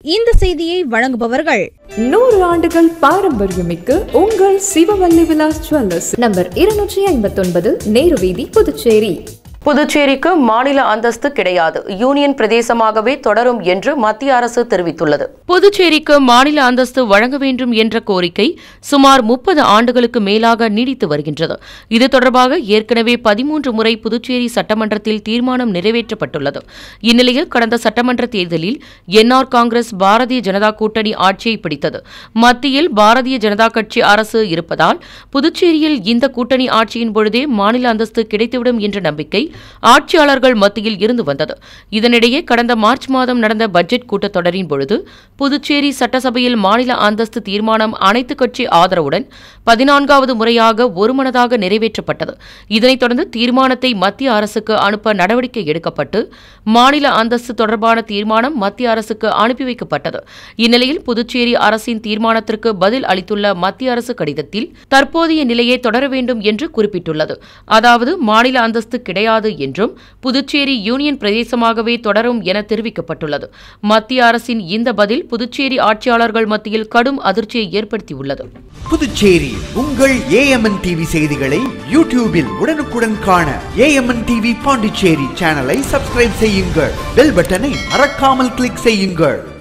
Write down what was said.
இந்த செய்தியை வழங்குபவர்கள் நூறு ஆண்டுகள் பாரம்பரியமிக்க உங்கள் சிவவல்லி விலாஸ் ஜுவல்லர்ஸ் நம்பர் இருநூற்றி ஐம்பத்தொன்பது நேரு வீதி புதுச்சேரி புதுச்சேரிக்கு மாநில அந்தஸ்து கிடையாது யூனியன் பிரதேசமாகவே தொடரும் என்று மத்திய அரசு தெரிவித்துள்ளது புதுச்சேரிக்கு மாநில அந்தஸ்து வழங்க வேண்டும் என்ற கோரிக்கை சுமார் முப்பது ஆண்டுகளுக்கு மேலாக நீடித்து வருகின்றது இது தொடர்பாக ஏற்கனவே பதிமூன்று முறை புதுச்சேரி சட்டமன்றத்தில் தீர்மானம் நிறைவேற்றப்பட்டுள்ளது இந்நிலையில் கடந்த சட்டமன்ற தேர்தலில் என்ஆர் காங்கிரஸ் பாரதிய ஜனதா கூட்டணி ஆட்சியை பிடித்தது மத்தியில் பாரதிய ஜனதா கட்சி அரசு இருப்பதால் புதுச்சேரியில் இந்த கூட்டணி ஆட்சியின் பொழுதே மாநில அந்தஸ்து கிடைத்துவிடும் என்ற நம்பிக்கை ஆட்சியாளர்கள் மத்தியில் இருந்து வந்தது இதனிடையே கடந்த மார்ச் மாதம் நடந்த பட்ஜெட் கூட்டத்தொடரின் பொழுது புதுச்சேரி சட்டசபையில் மாநில அந்தஸ்து தீர்மானம் அனைத்து கட்சி ஆதரவுடன் பதினான்காவது முறையாக ஒருமனதாக நிறைவேற்றப்பட்டது இதனைத் தொடர்ந்து தீர்மானத்தை மத்திய அரசுக்கு அனுப்ப நடவடிக்கை எடுக்கப்பட்டு மாநில அந்தஸ்து தொடர்பான தீர்மானம் மத்திய அரசுக்கு அனுப்பி வைக்கப்பட்டது இந்நிலையில் புதுச்சேரி அரசின் தீர்மானத்திற்கு பதில் அளித்துள்ள மத்திய அரசு கடிதத்தில் தற்போதைய நிலையை தொடர வேண்டும் என்று குறிப்பிட்டுள்ளது அதாவது மாநில அந்தஸ்து கிடையாது என்றும் புதுச்சேரி யூனியன் பிரதேசமாகவே தொடரும் என தெரிவிக்கப்பட்டுள்ளது மத்திய அரசின் இந்த பதில் புதுச்சேரி ஆட்சியாளர்கள் மத்தியில் கடும் அதிர்ச்சியை ஏற்படுத்தியுள்ளது புதுச்சேரி உங்கள் ஏஎம்என் டிவி செய்திகளை யூடியூபில் உடனுக்குடன் காண ஏஎம்என் டிவி பாண்டிச்சேரி சேனலை சப்ஸ்கிரைப் செய்யுங்கள் பெல் பட்டனை மறக்காமல் கிளிக் செய்யுங்கள்